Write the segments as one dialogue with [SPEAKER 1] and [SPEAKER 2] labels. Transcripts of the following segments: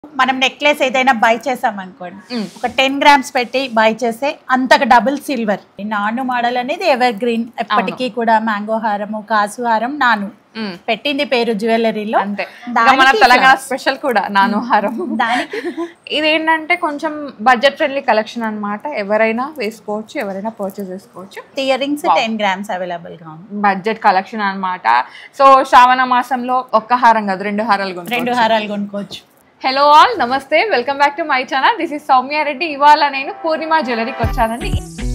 [SPEAKER 1] మనం నెక్లెస్ ఏదైనా బై చేసాం అనుకోండి
[SPEAKER 2] మ్.
[SPEAKER 1] ఒక టెన్ గ్రామ్స్ పెట్టి బై చేస్తే అంతకు డబుల్ సిల్వర్ నాను మోడల్ అనేది ఎవర్ గ్రీన్ ఎప్పటికీ కూడా మ్యాంగో హారము కాసు హారం నాను
[SPEAKER 2] మ్.
[SPEAKER 1] పెట్టింది పేరు జ్యువెలరీలో
[SPEAKER 2] అంతే ఇంకా మన
[SPEAKER 1] దానికి
[SPEAKER 2] తెలంగాణ స్పెషల్ కూడా నానుహారం
[SPEAKER 1] దానికి
[SPEAKER 2] ఇదేంటంటే కొంచెం బడ్జెట్ ఫ్రెండ్లీ కలెక్షన్ అన్నమాట ఎవరైనా వేసుకోవచ్చు ఎవరైనా పర్చేస్ చేసుకోవచ్చు
[SPEAKER 1] ear rings ten grams available గా ఉంది
[SPEAKER 2] బడ్జెట్ కలెక్షన్ అన్నమాట సో శ్రావణ మాసంలో ఒక్క హారం కాదు రెండు హారాలు కొనుక్కోవచ్చు.
[SPEAKER 1] రెండు హారాలు కొనుక్కోవచ్చు
[SPEAKER 2] హలో ఆల్ నమస్తే welcome back to my channel this is Soumya Reddy ఇవాళ నేను పూర్ణిమ జ్యువెలరీకి వచ్చానండి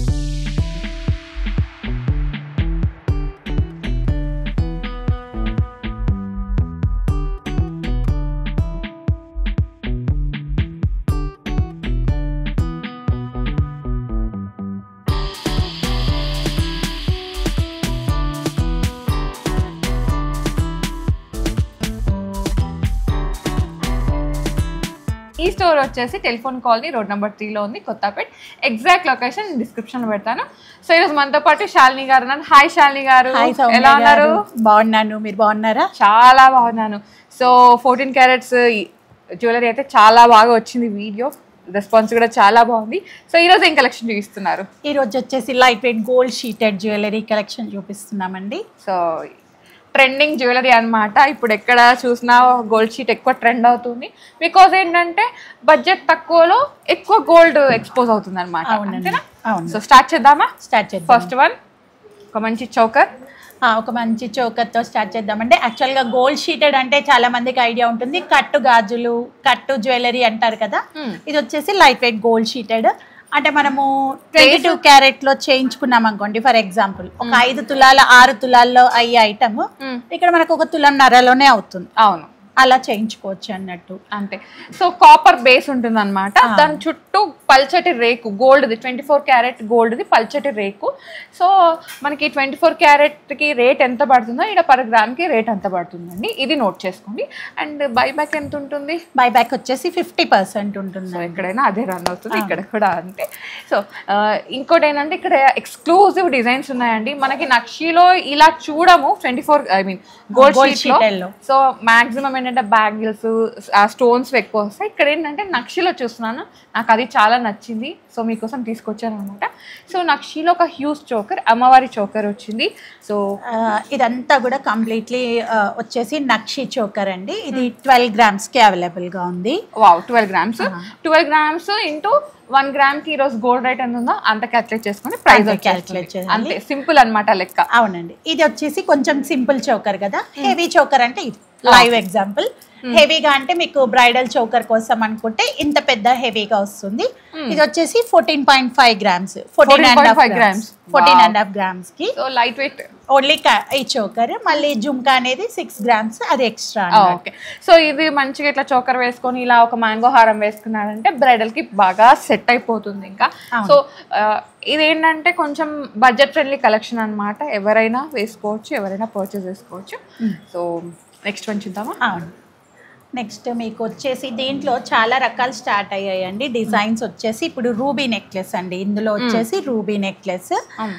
[SPEAKER 2] ఈ స్టోర్ వచ్చేసి టెలిఫోన్ కాలనీ రోడ్ నెంబర్ త్రీలో ఉంది కొత్తపేట్ ఎగ్జాక్ట్ లొకేషన్ డిస్క్రిప్షన్ పెడతాను సో ఈరోజు మనతో పాటు శాలిని గారు ఉన్నారు హాయ్ శాలిని గారు
[SPEAKER 1] హాయ్ సౌమ్య
[SPEAKER 2] ఎలా ఉన్నారు
[SPEAKER 1] గారు. బాగున్నాను మీరు బాగున్నారా
[SPEAKER 2] చాలా బాగున్నాను సో ఫోర్టీన్ క్యారెట్స్ జ్యువెలరీ అయితే చాలా బాగా వచ్చింది వీడియో రెస్పాన్స్ కూడా చాలా బాగుంది సో ఈరోజు ఏం కలెక్షన్ చూపిస్తున్నారు
[SPEAKER 1] ఈ రోజు వచ్చేసి light weight gold sheeted jewellery collection చూపిస్తున్నామండి
[SPEAKER 2] సో ట్రెండింగ్ జ్యువెలరీ అన్నమాట ఇప్పుడు ఎక్కడ చూసినా గోల్డ్ షీట్ ఎక్కువ ట్రెండ్ అవుతుంది బికాజ్ ఏంటంటే బడ్జెట్ తక్కువలో ఎక్కువ గోల్డ్ ఎక్స్పోజ్ అవుతుంది అనమాట
[SPEAKER 1] అవునండి అవును
[SPEAKER 2] సో స్టార్ట్ చేద్దామా
[SPEAKER 1] స్టార్ట్ చేద్దాం
[SPEAKER 2] ఫస్ట్ వన్ ఒక మంచి చౌకర్
[SPEAKER 1] ఆ, ఒక మంచి చౌకత్తో స్టార్ట్ చేద్దామంటే యాక్చువల్గా గోల్డ్ షీటెడ్ అంటే చాలా మందికి ఐడియా ఉంటుంది కట్టు గాజులు కట్టు జ్యువెలరీ అంటారు కదా
[SPEAKER 2] Hmm.
[SPEAKER 1] ఇది వచ్చేసి లైట్ వెయిట్ గోల్డ్ షీటెడ్ అంటే మనము ట్వంటీ టూ క్యారెట్ లో చేయించుకున్నాం అనుకోండి ఫర్ ఎగ్జాంపుల్ ఒక ఐదు తులాల ఆరు తులాల్లో అయ్యే ఐటమ్
[SPEAKER 2] Hmm.
[SPEAKER 1] ఇక్కడ మనకు ఒక తులం నరలోనే అవుతుంది
[SPEAKER 2] అవును
[SPEAKER 1] అలా చేయించుకోవచ్చు అన్నట్టు
[SPEAKER 2] అంతే సో కాపర్ బేస్ ఉంటుంది అనమాట దాని చుట్టూ పల్చటి రేకు గోల్డ్ది ట్వంటీ ఫోర్ క్యారెట్ గోల్డ్ది పల్చటి రేకు సో మనకి ట్వంటీ ఫోర్ క్యారెట్కి రేట్ ఎంత పడుతుందో ఇక్కడ పర్ గ్రామ్కి రేట్ ఎంత పడుతుందండి ఇది నోట్ చేసుకోండి అండ్ బైబ్యాక్ ఎంత ఉంటుంది
[SPEAKER 1] బై బ్యాక్ వచ్చేసి ఫిఫ్టీ పర్సెంట్ ఉంటుంది
[SPEAKER 2] సో ఎక్కడైనా అదే రన్ అవుతుంది ఇక్కడ కూడా అంతే సో ఆ, ఇంకోటి ఏంటంటే ఇక్కడ ఎక్స్క్లూజివ్ డిజైన్స్ ఉన్నాయండి మనకి నక్షీలో ఇలా చూడము twenty four I mean gold
[SPEAKER 1] Gold
[SPEAKER 2] sheet
[SPEAKER 1] sheet లో.
[SPEAKER 2] సో మాక్సిమం ఏంటంటే బ్యాంగిల్స్ ఆ స్టోన్స్ ఎక్కువ వస్తాయి ఇక్కడ ఏంటంటే నక్షిలో చూస్తున్నాను నాకు అది చాలా నచ్చింది సో మీకోసం తీసుకొచ్చాను అనమాట సో నక్షిలో ఒక హ్యూజ్ చోకర్ అమ్మవారి చోకర్ వచ్చింది సో
[SPEAKER 1] ఆ, ఇదంతా కూడా కంప్లీట్లీ వచ్చేసి నక్షి చోకర్ అండి ఇది ట్వెల్వ్ గ్రామ్స్ కి అవైలబుల్ గా ఉంది
[SPEAKER 2] wow twelve grams twelve grams into one gram కి ఈ రోజు గోల్డ్ రేట్ ఎంత ఉందో అంత క్యాల్కులేట్ చేసుకుని ప్రైస్
[SPEAKER 1] అంతే calculate చేయాలి.
[SPEAKER 2] అంతే సింపుల్ అన్నమాట లెక్క
[SPEAKER 1] అవునండి ఇది వచ్చేసి కొంచెం సింపుల్ చోకర్ కదా హెవీ చోకర్ అంటే ఇది లైవ్ ఎగ్జాంపుల్ హెవీగా అంటే మీకు బ్రైడల్ చోకర్ కోసం అనుకుంటే ఇంత పెద్ద హెవీగా వస్తుంది ఇది వచ్చేసి fourteen point five grams fourteen and half
[SPEAKER 2] 14.5
[SPEAKER 1] grams
[SPEAKER 2] grams.
[SPEAKER 1] Fourteen
[SPEAKER 2] Wow.
[SPEAKER 1] And half grams కి
[SPEAKER 2] సో లైట్ వెయిట్
[SPEAKER 1] ఓన్లీ ఈ చోకర్ మళ్ళీ జుంకా అనేది సిక్స్ గ్రామ్స్ అది ఎక్స్ట్రా
[SPEAKER 2] ఓకే సో ఇది మంచిగా ఇట్లా చోకర్ వేసుకొని ఇలా ఒక మ్యాంగో హారం వేసుకున్నారంటే బ్రైడల్ కి బాగా సెట్ అయిపోతుంది ఇంకా
[SPEAKER 1] అవును.
[SPEAKER 2] సో ఇదేంటంటే కొంచెం బడ్జెట్ ఫ్రెండ్లీ కలెక్షన్ అన్నమాట ఎవరైనా వేసుకోవచ్చు ఎవరైనా పర్చేస్ చేసుకోవచ్చు సో నెక్స్ట్ వన్ చూద్దామా
[SPEAKER 1] అవును నెక్స్ట్ మీకు వచ్చేసి దీంట్లో చాలా రకాలు స్టార్ట్ అయ్యాయండి డిజైన్స్ వచ్చేసి ఇప్పుడు రూబీ నెక్లెస్ అండి ఇందులో వచ్చేసి రూబీ నెక్లెస్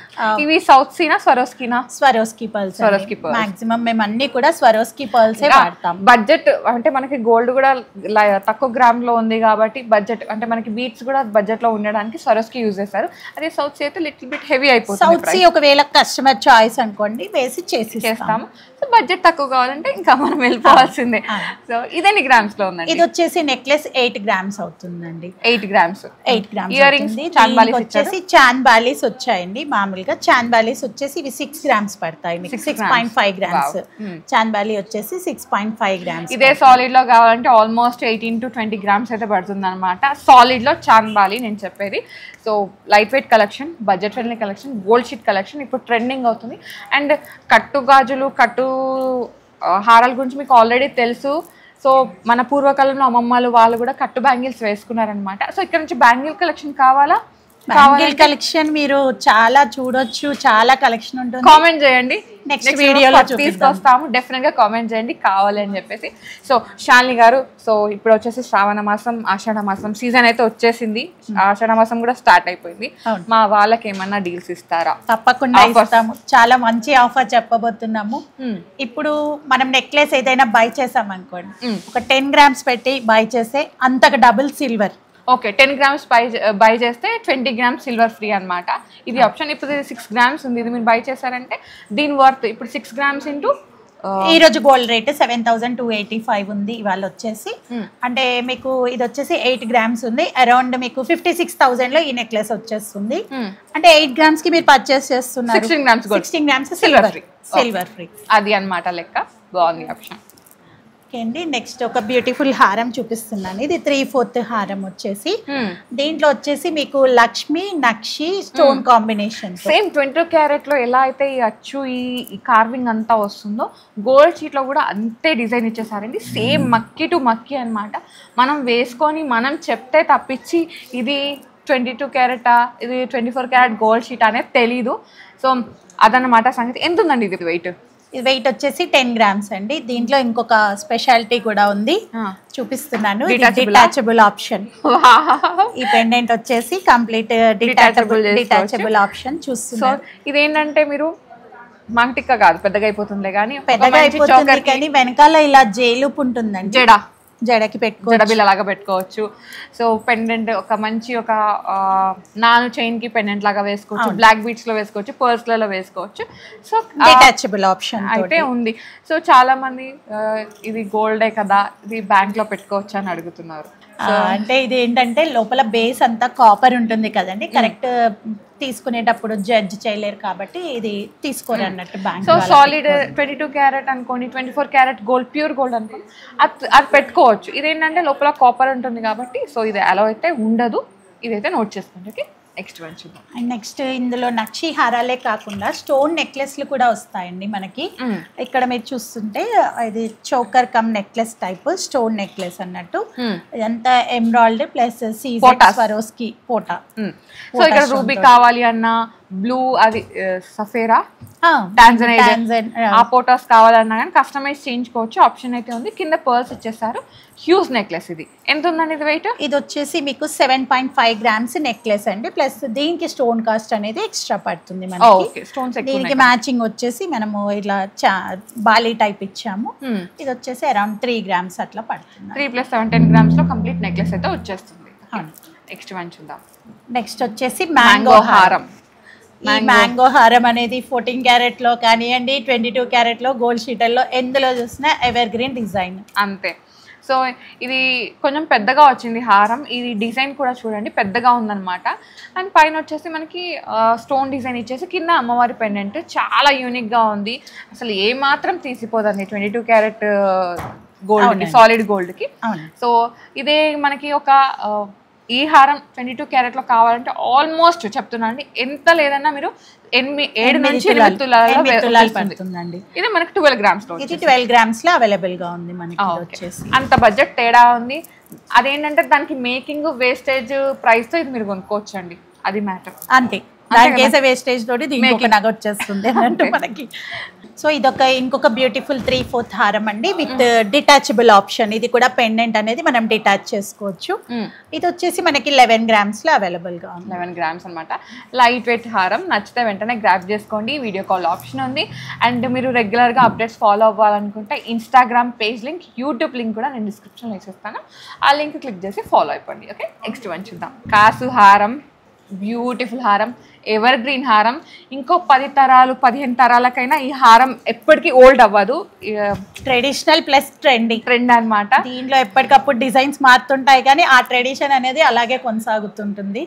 [SPEAKER 2] ఇవి సౌత్ సీనా స్వరోస్కీనా
[SPEAKER 1] Swarovski pearls
[SPEAKER 2] Swarovski pearls.
[SPEAKER 1] Maximum మేము అన్ని కూడా స్వరోస్కి పర్ల్సే వాడతాం
[SPEAKER 2] బడ్జెట్ అంటే మనకి గోల్డ్ కూడా ల- తక్కువ గ్రామ్ లో ఉంది కాబట్టి బడ్జెట్ అంటే మనకి బీట్స్ కూడా బడ్జెట్ లో ఉండడానికి సరోస్కి యూజ్ చేస్తారు అదే సౌత్ అయితే లిటిల్ బిట్ హెవీ అయిపోతుంది
[SPEAKER 1] సౌత్ సి ఒకవేళ కస్టమర్ చాయిస్ అనుకోండి వేసి చేసి
[SPEAKER 2] చేస్తాము సో బడ్జెట్ తక్కువ కావాలంటే ఇంకా మనం వెళ్ళిపోవాల్సిందే సో ఇదెన్ని గ్రామ్స్ లో ఉందండి
[SPEAKER 1] ఇది వచ్చేసి నెక్లెస్ ఎయిట్ గ్రామ్స్ అవుతుందండి
[SPEAKER 2] eight grams
[SPEAKER 1] eight grams
[SPEAKER 2] ear rings
[SPEAKER 1] అవుతుంది.
[SPEAKER 2] చాన్
[SPEAKER 1] దీనికి
[SPEAKER 2] బాలీస్
[SPEAKER 1] వచ్చేసి చాన్ బాలీస్ వచ్చాయండి మామూలుగా చాన్ బాలీస్ వచ్చేసి ఇవి సిక్స్ గ్రామ్స్ పడతాయి మీకు
[SPEAKER 2] Six
[SPEAKER 1] six
[SPEAKER 2] grams.
[SPEAKER 1] Point five grams
[SPEAKER 2] Wow. Hmm.
[SPEAKER 1] Chandbali వచ్చేసి సిక్స్ పాయింట్ ఫైవ్ గ్రామ్స్
[SPEAKER 2] ఇదే సాలిడ్ లో కావాలంటే almost eighteen to twenty grams అయితే పడుతుంది అనమాట సాలిడ్ లో చాన్బాలి నేను చెప్పేది so light weight collection budget friendly collection gold sheet collection ఇప్పుడు ట్రెండింగ్ అవుతుంది అండ్ కట్టు గాజులు కట్టు ఆ, హారాల గురించి మీకు ఆల్రెడీ తెలుసు సో మన పూర్వకాలంలో అమ్మమ్మలు వాళ్ళు కూడా కట్టు బ్యాంగిల్స్ వేసుకున్నారనమాట సో ఇక్కడ నుంచి బ్యాంగిల్ కలెక్షన్ కావాలా
[SPEAKER 1] బ్యాంగిల్ కలెక్షన్ మీరు చాలా చూడొచ్చు చాలా కలెక్షన్ ఉంటుంది
[SPEAKER 2] కామెంట్ చేయండి
[SPEAKER 1] Next
[SPEAKER 2] Next
[SPEAKER 1] video లో
[SPEAKER 2] video
[SPEAKER 1] చూపిద్దాం.
[SPEAKER 2] తీసుకొస్తాము డెఫినెట్ గా కామెంట్ చేయండి కావాలి అని చెప్పేసి సో శాలిని గారు సో ఇప్పుడు వచ్చేసి శ్రావణ మాసం ఆషాఢ మాసం సీజన్ అయితే వచ్చేసింది ఆషాఢ మాసం కూడా స్టార్ట్ అయిపోయింది
[SPEAKER 1] అవును.
[SPEAKER 2] మా వాళ్ళకి ఏమన్నా డీల్స్ ఇస్తారా
[SPEAKER 1] తప్పకుండా
[SPEAKER 2] Offers.
[SPEAKER 1] ఇస్తాము చాలా మంచి ఆఫర్ చెప్పబోతున్నాము
[SPEAKER 2] Hmm.
[SPEAKER 1] ఇప్పుడు మనం నెక్లెస్ ఏదైనా బై చేసాం అనుకోండి
[SPEAKER 2] Hmm.
[SPEAKER 1] ఒక టెన్ గ్రామ్స్ పెట్టి బై చేస్తే అంతకు double silver
[SPEAKER 2] okay ten grams buy buy చేస్తే ట్వంటీ గ్రామ్స్ సిల్వర్ ఫ్రీ అన్నమాట ఇది ఆప్షన్ ఇప్పుడు సిక్స్ గ్రామ్స్ ఉంది ఇది మీరు బై చేశారంటే దీని వర్త్ ఇప్పుడు సిక్స్ గ్రామ్స్ ఇంటూ
[SPEAKER 1] ఈ రోజు gold rate seven thousand two eighty five ఉంది ఇవాళ వచ్చేసి
[SPEAKER 2] Hmm.
[SPEAKER 1] అంటే మీకు ఇది వచ్చేసి ఎయిట్ గ్రామ్స్ ఉంది అరౌండ్ మీకు ఫిఫ్టీ సిక్స్ థౌసండ్ లో ఈ నెక్లెస్ వచ్చేస్తుంది అంటే ఎయిట్ గ్రామ్స్ కి మీరు పర్చేస్ చేస్తున్నారు
[SPEAKER 2] 16 grams gold.
[SPEAKER 1] Sixteen grams
[SPEAKER 2] Silver
[SPEAKER 1] silver
[SPEAKER 2] free.
[SPEAKER 1] Silver free
[SPEAKER 2] అది అన్నమాట లెక్క బాగుంది ఆప్షన్
[SPEAKER 1] ఓకే అండి నెక్స్ట్ ఒక బ్యూటిఫుల్ హారం చూపిస్తున్నాను ఇది త్రీ ఫోర్త్ హారం వచ్చేసి దీంట్లో వచ్చేసి మీకు లక్ష్మి నక్షి stone combination
[SPEAKER 2] same twenty two carat లో ఎలా అయితే ఈ అచ్చు ఈ కార్వింగ్ అంతా వస్తుందో గోల్డ్ షీట్ లో కూడా అంతే డిజైన్ ఇచ్చేసారండి సేమ్ మక్కి టు మక్కి అన్నమాట మనం వేసుకొని మనం చెప్తే తప్పించి ఇది ట్వంటీ టూ క్యారెటా ఇది twenty four carat gold sheet అనేది తెలీదు సో అదన్నమాట సంగతి ఎంత ఉందండి ఇది వెయిట్
[SPEAKER 1] వెయిట్ వచ్చేసి టెన్ గ్రామ్స్ అండి దీంట్లో ఇంకొక స్పెషాలిటీ కూడా ఉంది చూపిస్తున్నాను
[SPEAKER 2] Detachable ఆ?
[SPEAKER 1] డిటాచబుల్ ఆప్షన్ ఈ పెండెంట్ వచ్చేసి కంప్లీట్
[SPEAKER 2] Detachable
[SPEAKER 1] డిటాచబుల్
[SPEAKER 2] చేసుకోవచ్చు.
[SPEAKER 1] డిటాచబుల్ ఆప్షన్
[SPEAKER 2] సో
[SPEAKER 1] చూస్తున్నారు
[SPEAKER 2] ఇదేంటంటే మీరు మంటిక్క కాదు పెద్దగా అయిపోతుందిలే కానీ ఒక
[SPEAKER 1] పెద్దగా
[SPEAKER 2] మంచి
[SPEAKER 1] అయిపోతుంది
[SPEAKER 2] choker కి
[SPEAKER 1] కానీ వెనకాల ఇలా జైలుపు ఉంటుందండి
[SPEAKER 2] జడ
[SPEAKER 1] జడకి పెట్టుకో
[SPEAKER 2] జడబిల్ల లాగా పెట్టుకోవచ్చు సో పెండెంట్ ఒక మంచి ఒక ఆ, నాను చైన్ కి పెండెంట్ లాగా వేసుకోవచ్చు బ్లాక్ బీట్స్ లో వేసుకోవచ్చు పర్స్ లలో వేసుకోవచ్చు సో ఆ,
[SPEAKER 1] డిటాచబుల్ ఆప్షన్
[SPEAKER 2] అయితే ఉంది సో చాలా మంది ఆ, ఇది గోల్డే కదా ఇది బ్యాంక్ లో పెట్టుకోవచ్చు అని అడుగుతున్నారు
[SPEAKER 1] అంటే ఇది ఏంటంటే లోపల బేస్ అంతా కాపర్ ఉంటుంది కదండి కరెక్ట్ తీసుకునేటప్పుడు జడ్జ్ చేయలేరు కాబట్టి ఇది తీసుకోరు అన్నట్టు bank
[SPEAKER 2] so solid twenty two carat అనుకోండి twenty four carat gold pure gold అనుకోండి అది అది పెట్టుకోవచ్చు ఇదేంటంటే లోపల కాపర్ ఉంటుంది కాబట్టి సో ఇది అలా అయితే ఉండదు ఇదైతే నోట్ చేసుకోండి ఓకే నెక్స్ట్ వన్ చూద్దాం
[SPEAKER 1] అండ్ నెక్స్ట్ ఇందులో నక్షి హారాలే కాకుండా స్టోన్ నెక్లెస్లు కూడా వస్తాయండి మనకి
[SPEAKER 2] Mm.
[SPEAKER 1] ఇక్కడ మీరు చూస్తుంటే ఇది choker come necklace type stone necklace అన్నట్టు
[SPEAKER 2] Mm.
[SPEAKER 1] ఇదంతా emerald plus CZ
[SPEAKER 2] Potas.
[SPEAKER 1] Swarovski పోటా
[SPEAKER 2] సో ఇక్కడ రూబీ కావాలి అన్న బ్లూ అది సఫేరా
[SPEAKER 1] Tanzanite.
[SPEAKER 2] టాన్జనైడ్ ఆ ఫోటోస్ కావాలన్నా కానీ కస్టమైజ్ చేయించుకోవచ్చు ఆప్షన్ అయితే ఉంది కింద పర్ల్స్ ఇచ్చేసారు హ్యూజ్ నెక్లెస్ ఇది ఎంత ఉందండి ఇది వెయిట్
[SPEAKER 1] ఇది వచ్చేసి మీకు seven point five grams necklace అండి ప్లస్ దీనికి స్టోన్ కాస్ట్ అనేది ఎక్స్ట్రా పడుతుంది మనకి
[SPEAKER 2] ఓకే స్టోన్స్ ఎక్కువ
[SPEAKER 1] దీనికి మ్యాచింగ్ వచ్చేసి మనము ఇలా చా బాలీ టైప్ ఇచ్చాము
[SPEAKER 2] Hmm.
[SPEAKER 1] ఇది వచ్చేసి అరౌండ్ త్రీ గ్రామ్స్ అట్లా పడుతుంది
[SPEAKER 2] three plus seven ten grams లో కంప్లీట్ నెక్లెస్ అయితే వచ్చేస్తుంది
[SPEAKER 1] అవును.
[SPEAKER 2] నెక్స్ట్ వన్ చూద్దాం
[SPEAKER 1] నెక్స్ట్ వచ్చేసి
[SPEAKER 2] మ్యాంగో
[SPEAKER 1] మ్యాంగో
[SPEAKER 2] హారం
[SPEAKER 1] ఈ మ్యాంగో హారం అనేది ఫోర్టీన్ క్యారెట్ లో కానివ్వండి ట్వంటీ టూ క్యారెట్ లో గోల్డ్ షీటల్లో ఎందులో చూసినా ఎవర్ గ్రీన్ డిజైన్
[SPEAKER 2] అంతే సో ఇది కొంచెం పెద్దగా వచ్చింది హారం ఇది డిజైన్ కూడా చూడండి పెద్దగా ఉందన్నమాట అండ్ పైన వచ్చేసి మనకి స్టోన్ డిజైన్ ఇచ్చేసి కింద అమ్మవారి పెండెంట్ చాలా యూనిక్గా ఉంది అసలు ఏ మాత్రం తీసిపోదండి ట్వంటీ టూ క్యారెట్ గోల్డ్
[SPEAKER 1] అవునండి.
[SPEAKER 2] సాలిడ్ గోల్డ్కి
[SPEAKER 1] అవును
[SPEAKER 2] సో ఇదే మనకి ఒక ఆ, ఈ హారం ట్వంటీ టూ క్యారెట్లో కావాలంటే ఆల్మోస్ట్ చెప్తున్నా అండి ఎంత లేదన్నా మీరు ఎనిమిది ఏడు నుంచి ఎనిమిది తులాలలో
[SPEAKER 1] ఎనిమిది తులాలు
[SPEAKER 2] వస్తుంది.
[SPEAKER 1] పడుతుందండి
[SPEAKER 2] ఇది మనకి ట్వెల్వ్ గ్రామ్స్ లో
[SPEAKER 1] ఇది ట్వెల్వ్ గ్రామ్స్ లో అవైలబుల్ గా ఉంది మనకి
[SPEAKER 2] ఆ,
[SPEAKER 1] ఇది
[SPEAKER 2] ఓకే.
[SPEAKER 1] వచ్చేసి
[SPEAKER 2] అంత బడ్జెట్ తేడా ఉంది అదేంటంటే దానికి మేకింగ్ వేస్టేజ్ ప్రైస్ తో ఇది మీరు కొనుక్కోవచ్చు అండి అది మ్యాటర్
[SPEAKER 1] అంతే దానికి వేసే వేస్టేజ్ తోటి దీనికి ఒక నగ వచ్చేస్తుంది అన్నట్టు మనకి సో ఇదొక ఇంకొక బ్యూటిఫుల్ త్రీ ఫోర్త్ హారం అండి విత్ డిటాచబుల్ ఆప్షన్ ఇది కూడా పెండెంట్ అనేది మనం డిటాచ్ చేసుకోవచ్చు ఇది వచ్చేసి మనకి లెవెన్ గ్రామ్స్ లో అవైలబుల్ గా ఉంది
[SPEAKER 2] లెవెన్ గ్రామ్స్ అనమాట లైట్ వెయిట్ హారం నచ్చితే వెంటనే గ్రాప్ చేసుకోండి వీడియో కాల్ ఆప్షన్ ఉంది అండ్ మీరు రెగ్యులర్గా అప్డేట్స్ ఫాలో అవ్వాలనుకుంటే Instagram page link YouTube link కూడా నేను డిస్క్రిప్షన్లో వేసేస్తాను ఆ లింక్ క్లిక్ చేసి ఫాలో అయిపోండి ఓకే నెక్స్ట్ వన్ చూద్దాం కాసు హారం బ్యూటిఫుల్ హారం ఎవర్ గ్రీన్ హారం ఇంకో పది తరాలు పదిహేను తరాలకైనా ఈ హారం ఎప్పటికీ ఓల్డ్ అవ్వదు
[SPEAKER 1] ట్రెడిషనల్ ప్లస్ ట్రెండింగ్
[SPEAKER 2] ట్రెండ్ అన్నమాట
[SPEAKER 1] దీంట్లో ఎప్పటికప్పుడు డిజైన్స్ మారుతుంటాయి కానీ ఆ ట్రెడిషన్ అనేది అలాగే కొనసాగుతుంటుంది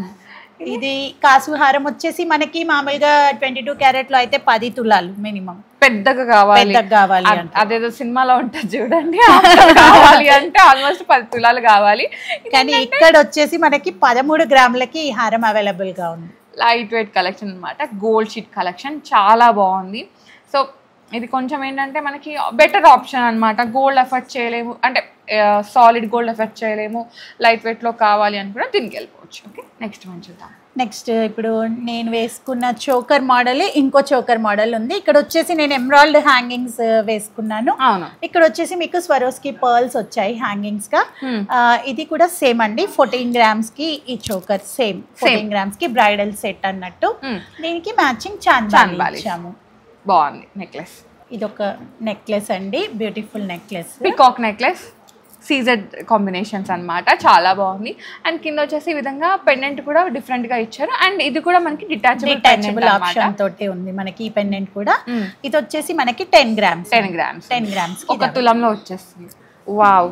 [SPEAKER 1] ఇది కాసు హారం వచ్చేసి మనకి మామూలుగా ట్వంటీ టూ క్యారెట్ లో అయితే పది తులాలు మినిమం
[SPEAKER 2] పెద్దగా కావాలి
[SPEAKER 1] పెద్దగా కావాలి
[SPEAKER 2] అ-
[SPEAKER 1] అంటే.
[SPEAKER 2] అదేదో సినిమాలో ఉంటుంది చూడండి అంత కావాలి అంటే ఆల్మోస్ట్ పది తులాలు కావాలి
[SPEAKER 1] కానీ ఇక్కడ వచ్చేసి మనకి పదమూడు గ్రాములకి ఈ హారం అవైలబుల్ గా ఉంది
[SPEAKER 2] లైట్ వెయిట్ కలెక్షన్ అనమాట గోల్డ్ షీట్ కలెక్షన్ చాలా బాగుంది సో ఇది కొంచెం ఏంటంటే మనకి బెటర్ ఆప్షన్ అన్నమాట గోల్డ్ ఎఫర్ట్ చేయలేము అంటే సాలిడ్ గోల్డ్ ఎఫర్ట్ చేయలేము లైట్ వెయిట్లో కావాలి అని కూడా దీనికి వెళ్ళిపోవచ్చు ఓకే నెక్స్ట్ వన్ చూద్దాం
[SPEAKER 1] నెక్స్ట్ ఇప్పుడు నేను వేసుకున్న చోకర్ మోడల్ ఇంకో చోకర్ మోడల్ ఉంది ఇక్కడ వచ్చేసి నేను ఎమ్రాయిల్డ్ హ్యాంగింగ్స్ వేసుకున్నాను
[SPEAKER 2] అవును
[SPEAKER 1] ఇక్కడ వచ్చేసి మీకు స్వరోస్కి పర్ల్స్ వచ్చాయి హ్యాంగింగ్స్ గా
[SPEAKER 2] Hmm.
[SPEAKER 1] ఆ, ఇది కూడా సేమ్ అండి ఫోర్టీన్ గ్రామ్స్ కి ఈ చోకర్ సేమ్ ఫోర్టీన్ గ్రామ్స్ కి బ్రైడల్ సెట్ అన్నట్టు
[SPEAKER 2] Hmm.
[SPEAKER 1] దీనికి మ్యాచింగ్ చాందాలి
[SPEAKER 2] చాందాలి.
[SPEAKER 1] ఇచ్చాము
[SPEAKER 2] బాగుంది నెక్లెస్
[SPEAKER 1] ఇది ఒక నెక్లెస్ అండి beautiful necklace
[SPEAKER 2] peacock necklace CZ combinations అన్నమాట చాలా బాగుంది అండ్ కింద వచ్చేసి ఈ విధంగా పెండెంట్ కూడా డిఫరెంట్ గా ఇచ్చారు అండ్ ఇది కూడా మనకి డిటాచబుల్
[SPEAKER 1] డిటాచబుల్ ఆప్షన్ తోటి ఉంది మనకి ఈ పెండెంట్ కూడా
[SPEAKER 2] Hmm.
[SPEAKER 1] ఇది వచ్చేసి మనకి ten grams
[SPEAKER 2] ten grams
[SPEAKER 1] ten grams
[SPEAKER 2] ఒక తులంలో వచ్చేస్తుంది wow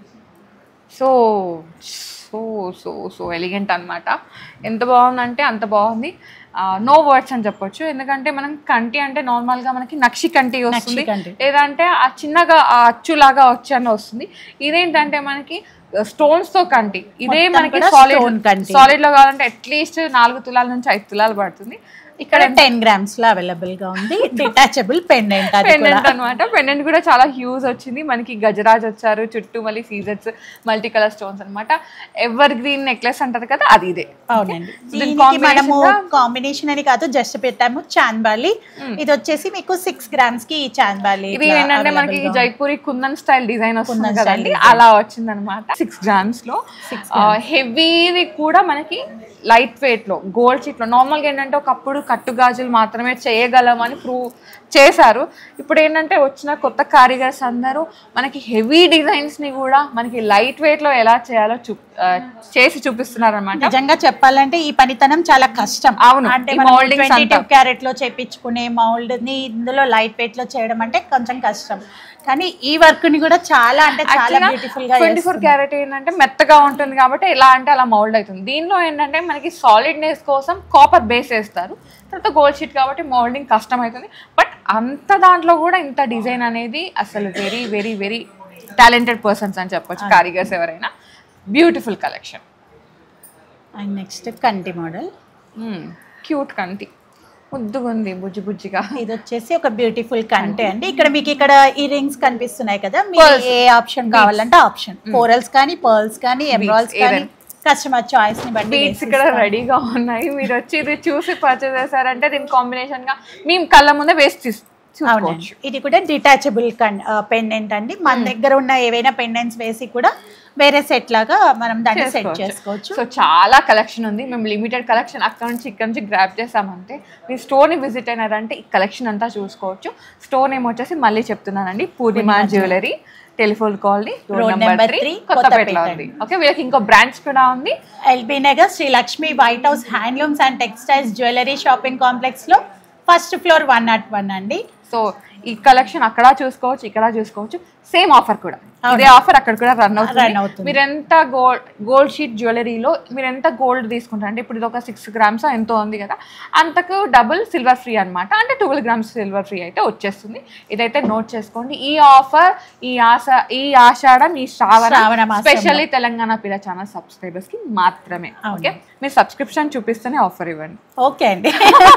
[SPEAKER 2] so so so so elegant అనమాట ఎంత బాగుందంటే అంత బాగుంది నో వర్డ్స్ అని చెప్పొచ్చు ఎందుకంటే మనం కంటి అంటే నార్మల్గా మనకి నక్షి కంటి వస్తుంది
[SPEAKER 1] కంటి.
[SPEAKER 2] లేదంటే ఆ చిన్నగా ఆ అచ్చులాగా వచ్చని వస్తుంది ఇదేంటంటే మనకి స్టోన్స్ తో కంటి ఇదే
[SPEAKER 1] మొత్తం
[SPEAKER 2] మనకి
[SPEAKER 1] కూడా
[SPEAKER 2] సాలిడ్
[SPEAKER 1] stone కంటి.
[SPEAKER 2] సాలిడ్ లో కావాలంటే అట్లీస్ట్ నాలుగు తులాల నుంచి ఐదు తులాలు పడుతుంది
[SPEAKER 1] ఇక్కడ టెన్ గ్రామ్స్ లో అవైలబుల్ గా ఉంది డిటాచబుల్ పెండెంట్ అది కూడా
[SPEAKER 2] పెండెంట్ అనమాట పెండెంట్ కూడా చాలా హ్యూజ్ వచ్చింది మనకి గజరాజ్ వచ్చారు చుట్టూ మళ్ళీ సీజర్స్ మల్టీ కలర్ స్టోన్స్ అన్నమాట ఎవర్ గ్రీన్ నెక్లెస్ అంటారు కదా అది ఇదే
[SPEAKER 1] అవునండి
[SPEAKER 2] దీని
[SPEAKER 1] దీనికి
[SPEAKER 2] combination
[SPEAKER 1] మనము
[SPEAKER 2] గా-
[SPEAKER 1] కాంబినేషన్ అని కాదు జస్ట్ పెట్టాము చాంద్బాలి ఇది వచ్చేసి మీకు సిక్స్ గ్రామ్స్ కి ఈ చాంద్బాలి
[SPEAKER 2] ఇది ఏంటంటే మనకి జైపూరి కుందన్ స్టైల్ డిజైన్ వస్తుంది
[SPEAKER 1] కుందన్ style
[SPEAKER 2] కదండి అలా వచ్చింది అనమాట సిక్స్ గ్రామ్స్ లో హెవీది కూడా మనకి లైట్ వెయిట్ లో గోల్డ్ షీట్ లో నార్మల్ గా ఏంటంటే ఒకప్పుడు కట్టు గాజులు మాత్రమే చేయగలం అని ప్రూవ్ చేశారు ఇప్పుడు ఏంటంటే వచ్చిన కొత్త కారిగర్స్ అందరూ మనకి హెవీ డిజైన్స్ ని కూడా మనకి లైట్ వెయిట్ లో ఎలా చేయాలో చూ ఆ, చేసి చూపిస్తున్నారు అనమాట
[SPEAKER 1] నిజంగా చెప్పాలంటే ఈ పనితనం చాలా కష్టం
[SPEAKER 2] అవును,
[SPEAKER 1] అంటే
[SPEAKER 2] ఈ
[SPEAKER 1] మనం
[SPEAKER 2] mouldings
[SPEAKER 1] ట్వంటీ
[SPEAKER 2] అంతా.
[SPEAKER 1] టూ క్యారెట్ లో చేపించుకునే మౌల్డ్ ని ఇందులో లైట్ వెయిట్ లో చేయడం అంటే కొంచెం కష్టం కానీ ఈ వర్క్ ని కూడా చాలా అంటే చాలా బ్యూటిఫుల్ గా
[SPEAKER 2] ట్వంటీ ఫోర్ క్యారెట్ ఏంటంటే మెత్తగా ఉంటుంది కాబట్టి ఎలా అంటే అలా మౌల్డ్ అవుతుంది దీనిలో ఏంటంటే మనకి సాలిడ్నెస్ కోసం కాపర్ బేస్ వేస్తారు తర్వాత గోల్డ్ షీట్ కాబట్టి మౌల్డింగ్ కష్టం అవుతుంది బట్ అంత దాంట్లో కూడా ఇంత డిజైన్ అనేది అసలు very very very talented persons అని చెప్పొచ్చు కారిగర్స్ ఎవరైనా బ్యూటిఫుల్ కలెక్షన్
[SPEAKER 1] అండ్ నెక్స్ట్ కంటి మోడల్
[SPEAKER 2] క్యూట్ కంటి ముద్దుగా ఉంది బుజ్జి బుజ్జిగా
[SPEAKER 1] ఇది వచ్చేసి ఒక బ్యూటిఫుల్ కంటే అండి ఇక్కడ మీకు ఇక్కడ ఈ రింగ్స్ కనిపిస్తున్నాయి కదా మీకు
[SPEAKER 2] Pearls.
[SPEAKER 1] ఏ ఆప్షన్ కావాలంటే ఆప్షన్ కోరల్స్ కానీ పర్ల్స్ కానీ ఎమరాల్స్ కానీ
[SPEAKER 2] ఏదైనా.
[SPEAKER 1] కస్టమర్ చాయిస్ ని బట్టి
[SPEAKER 2] బీట్స్ ఇక్కడ రెడీగా ఉన్నాయి మీరు వచ్చి ఇది చూసి పర్చేస్ చేశారంటే దీని కాంబినేషన్ గా మేము కళ్ళ ముందే వేసి చూస్-
[SPEAKER 1] అవునండి
[SPEAKER 2] చూసుకోవచ్చు
[SPEAKER 1] ఇది కూడా డిటాచబుల్ పెండెంట్ అండి మన దగ్గర ఉన్న ఏవైనా పెండెంట్స్ వేసి కూడా వేరే సెట్ లాగా మనం దాన్ని సెట్ చేసుకోవచ్చు
[SPEAKER 2] సో చాలా కలెక్షన్ ఉంది మేము లిమిటెడ్ కలెక్షన్ అక్కడ నుంచి ఇక్కడ నుంచి గ్రాప్ చేసామంటే మీ స్టోర్ని విజిట్ అయినారంటే ఈ కలెక్షన్ అంతా చూసుకోవచ్చు స్టోర్ నేమ్ వచ్చేసి మళ్ళీ చెప్తున్నానండి Poornima jewellery telephone colony road
[SPEAKER 1] Road
[SPEAKER 2] number
[SPEAKER 1] number
[SPEAKER 2] three
[SPEAKER 1] three,
[SPEAKER 2] కొత్తపేటలో
[SPEAKER 1] కొత్తపేట
[SPEAKER 2] ఉంది ఓకే వీళ్ళకి ఇంకో బ్రాంచ్ కూడా ఉంది
[SPEAKER 1] LB Nagar Shri Lakshmi white house handlooms and textiles jewellery shopping complex లో first floor one not one అండి
[SPEAKER 2] సో ఈ కలెక్షన్ అక్కడ చూసుకోవచ్చు ఇక్కడ చూసుకోవచ్చు సేమ్ ఆఫర్ కూడా ఇదే ఆఫర్ అక్కడ కూడా రన్
[SPEAKER 1] Run
[SPEAKER 2] అవుతుంది
[SPEAKER 1] అవుతుంది.
[SPEAKER 2] మీరు ఎంత గోల్డ్ గోల్డ్ షీట్ జ్యువెలరీలో మీరు ఎంత గోల్డ్ తీసుకుంటారు అంటే ఇప్పుడు ఇది ఒక సిక్స్ గ్రామ్స్ ఎంతో ఉంది కదా అంతకు డబుల్ సిల్వర్ ఫ్రీ అన్నమాట అంటే ట్వెల్వ్ గ్రామ్స్ సిల్వర్ ఫ్రీ అయితే వచ్చేస్తుంది ఇదైతే నోట్ చేసుకోండి ఈ ఆఫర్ ఈ ఆశ ఈ ఆషాఢం ఈ
[SPEAKER 1] శ్రావణ
[SPEAKER 2] శ్రావణ
[SPEAKER 1] మాసంలో.
[SPEAKER 2] స్పెషల్లీ తెలంగాణ పిల్ల ఛానల్ సబ్స్క్రైబర్స్ కి మాత్రమే
[SPEAKER 1] అవును.
[SPEAKER 2] ఓకే మీరు సబ్స్క్రిప్షన్ చూపిస్తేనే ఆఫర్ ఇవ్వండి
[SPEAKER 1] ఓకే అండి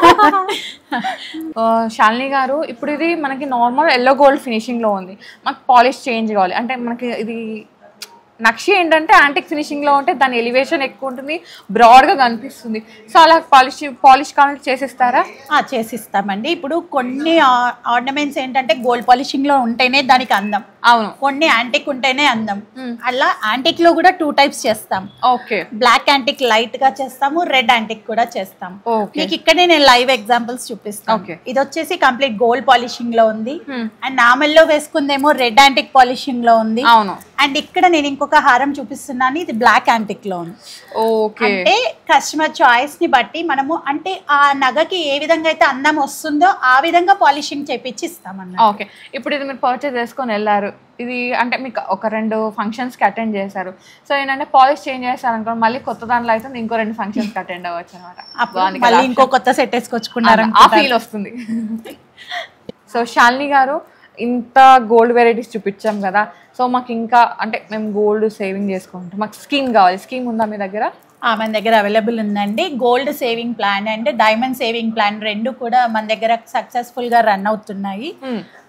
[SPEAKER 2] ఆ, శాలిని గారు ఇప్పుడు ఇది మనకి నార్మల్ ఎల్లో గోల్డ్ ఫినిషింగ్ లో ఉంది మాకు పాలిష్ చేంజ్ కావాలి అంటే మనకి ఇది నక్షి ఏంటంటే యాంటిక్ ఫినిషింగ్ లో ఉంటే దాని ఎలివేషన్ ఎక్కువ ఉంటుంది బ్రాడ్ గా కనిపిస్తుంది సో అలా పాలిష్ పాలిష్ కావాలంటే చేసిస్తారా
[SPEAKER 1] ఆ, చేసిస్తామండి ఇప్పుడు కొన్ని ఆర్నమెంట్స్ ఏంటంటే గోల్డ్ పాలిషింగ్ లో ఉంటేనే దానికి అందం
[SPEAKER 2] అవును
[SPEAKER 1] కొన్ని యాంటిక్ ఉంటేనే అందం అలా యాంటిక్ లో కూడా టూ టైప్స్ చేస్తాం
[SPEAKER 2] ఓకే
[SPEAKER 1] బ్లాక్ యాంటిక్ లైట్ గా చేస్తాము రెడ్ యాంటిక్ కూడా చేస్తాం
[SPEAKER 2] ఓకే
[SPEAKER 1] మీకు ఇక్కడే నేను లైవ్ ఎగ్జాంపుల్స్ చూపిస్తాను
[SPEAKER 2] Okay.
[SPEAKER 1] ఇది వచ్చేసి కంప్లీట్ గోల్డ్ పాలిషింగ్ లో ఉంది
[SPEAKER 2] Hmm.
[SPEAKER 1] అండ్ నామల్లో వేసుకుందేమో రెడ్ యాంటిక్ పాలిషింగ్ లో ఉంది
[SPEAKER 2] అవును
[SPEAKER 1] అండ్ ఇక్కడ నేను ఇంకొక హారం చూపిస్తున్నాను ఇది బ్లాక్ యాంటిక్ లో ఉంది
[SPEAKER 2] ఓకే
[SPEAKER 1] అంటే కస్టమర్ చాయిస్ ని బట్టి మనము అంటే ఆ నగకి ఏ విధంగా అయితే అందం వస్తుందో ఆ విధంగా పాలిషింగ్ చేపించి ఇస్తామన్నమాట
[SPEAKER 2] ఓకే ఇప్పుడు ఇది మీరు పర్చేస్ చేసుకొని వెళ్ళారు ఇది అంటే మీకు ఒక రెండు ఫంక్షన్స్కి అటెండ్ చేశారు సో ఏంటంటే పాలిష్ చేంజ్ చేస్తారు అనుకో మళ్ళీ కొత్త దాంట్లో అయితే ఇంకో రెండు ఫంక్షన్స్కి అటెండ్ అవ్వచ్చు అనమాట
[SPEAKER 1] అప్పుడు మళ్ళీ ఇంకో కొత్త సెట్ వేసుకొచ్చుకున్నారు
[SPEAKER 2] ఆ ఫీల్ వస్తుంది సో శాలిని గారు ఇంత గోల్డ్ వెరైటీస్ చూపించాం కదా సో మాకు ఇంకా అంటే మేము గోల్డ్ సేవింగ్ చేసుకుంటాం మాకు స్కీమ్ కావాలి స్కీమ్ ఉందా మీ దగ్గర
[SPEAKER 1] ఆ, మన దగ్గర అవైలబుల్ ఉందండి gold saving plan and diamond saving plan రెండు కూడా మన దగ్గర సక్సెస్ఫుల్ గా రన్ అవుతున్నాయి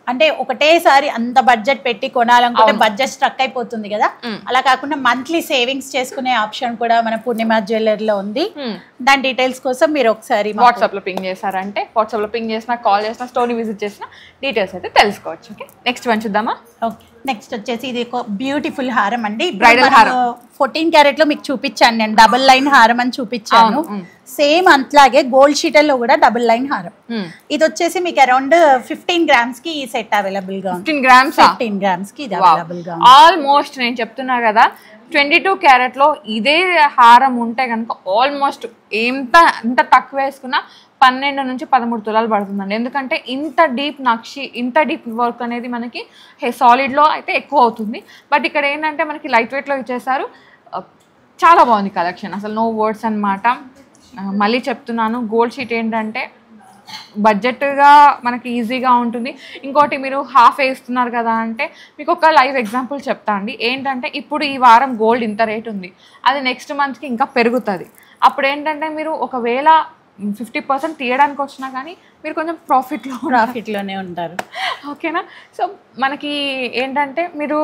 [SPEAKER 1] అంటే ఒకటేసారి అంత బడ్జెట్ పెట్టి కొనాలనుకుంటే
[SPEAKER 2] అవును.
[SPEAKER 1] బడ్జెట్ స్ట్రక్ అయిపోతుంది కదా
[SPEAKER 2] మ్మ్.
[SPEAKER 1] అలా కాకుండా మంత్లీ సేవింగ్స్ చేసుకునే ఆప్షన్ కూడా మన పూర్ణిమ జ్యువెలరీలో ఉంది దాని డీటెయిల్స్ కోసం మీరు ఒకసారి మాకు-
[SPEAKER 2] వాట్సాప్ లో పింగ్ చేశారంటే వాట్సాప్ లో పింగ్ చేసినా కాల్ చేసినా స్టోరీ విజిట్ చేసిన డీటెయిల్స్ అయితే తెలుసుకోవచ్చు ఓకే నెక్స్ట్ వన్ చూద్దామా
[SPEAKER 1] ఓకే నెక్స్ట్ వచ్చేసి ఇది ఒక బ్యూటిఫుల్ హారం అండి
[SPEAKER 2] Bridal హారం.
[SPEAKER 1] ఫోర్టీన్ క్యారెట్ లో మీకు చూపించాను నేను డబుల్ లైన్ హారం అని చూపించాను
[SPEAKER 2] అవును, మ్.
[SPEAKER 1] సేమ్ అంతలాగే గోల్డ్ షీటల్లో కూడా డబుల్ లైన్ హారం ఇది వచ్చేసి మీకు అరౌండ్ ఫిఫ్టీన్ గ్రామ్స్ కి ఈ సెట్ అవైలబుల్ గా ఉంది
[SPEAKER 2] ఫిఫ్టీన్ గ్రామ్స్
[SPEAKER 1] ఫిఫ్టీన్ గ్రామ్స్ కి ఇది అవైలబుల్ గా ఉంది
[SPEAKER 2] ఆల్మోస్ట్ నేను చెప్తున్నా కదా ట్వంటీ టూ క్యారెట్లో ఇదే హారం ఉంటే కనుక ఆల్మోస్ట్ ఎంత ఎంత తక్కువ వేసుకున్నా పన్నెండు నుంచి పదమూడు తులాలు పడుతుందండి ఎందుకంటే ఇంత డీప్ నక్షి ఇంత డీప్ వర్క్ అనేది మనకి హే సాలిడ్లో అయితే ఎక్కువ అవుతుంది బట్ ఇక్కడ ఏంటంటే మనకి లైట్ వెయిట్లో ఇచ్చేసారు ఆ, చాలా బాగుంది కలెక్షన్ అసలు నో వర్డ్స్ అనమాట మళ్ళీ చెప్తున్నాను గోల్డ్ షీట్ ఏంటంటే బడ్జెట్గా మనకి ఈజీగా ఉంటుంది ఇంకోటి మీరు హాఫ్ వేస్తున్నారు కదా అంటే మీకు ఒక లైవ్ ఎగ్జాంపుల్ చెప్తా అండి ఏంటంటే ఇప్పుడు ఈ వారం గోల్డ్ ఇంత రేట్ ఉంది అది నెక్స్ట్ మంత్కి ఇంకా పెరుగుతుంది అప్పుడు ఏంటంటే మీరు ఒకవేళ ఫిఫ్టీ పర్సెంట్ తీయడానికి వచ్చినా కానీ మీరు కొంచెం ప్రాఫిట్లో
[SPEAKER 1] ప్రాఫిట్ లోనే ఉంటారు
[SPEAKER 2] ఓకేనా సో మనకి ఏంటంటే మీరు